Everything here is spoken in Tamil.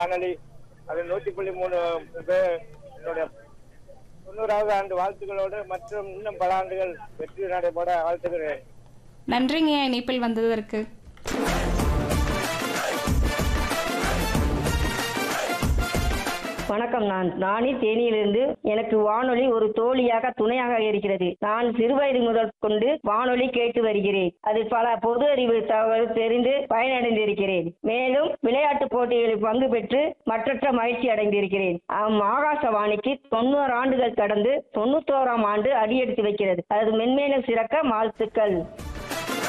வானொலி அது நூத்தி புள்ளி மூணு பேர் என்னுடைய தொண்ணூறாவது ஆண்டு வாழ்த்துக்களோடு மற்றும் இன்னும் பல ஆண்டுகள் வெற்றி நடைபெற வாழ்த்துகிறேன் நன்றிங்க இணைப்பில் வந்ததற்கு வணக்கம் நான் நானி தேனியிலிருந்து எனக்கு வானொலி ஒரு தோழியாக துணையாக இருக்கிறது நான் சிறுவயது முதல் கொண்டு வானொலி கேட்டு வருகிறேன் அதில் பல பொது அறிவு தகவல் தெரிந்து பயனடைந்திருக்கிறேன் மேலும் விளையாட்டு போட்டிகளில் பங்கு பெற்று மற்றற்ற மகிழ்ச்சி அடைந்திருக்கிறேன் அம் ஆகாசவாணிக்கு தொண்ணூறு ஆண்டுகள் கடந்து தொண்ணூத்தோராம் ஆண்டு அடியெடுத்து வைக்கிறது அது மென்மேலும் சிறக்க வாழ்த்துக்கள்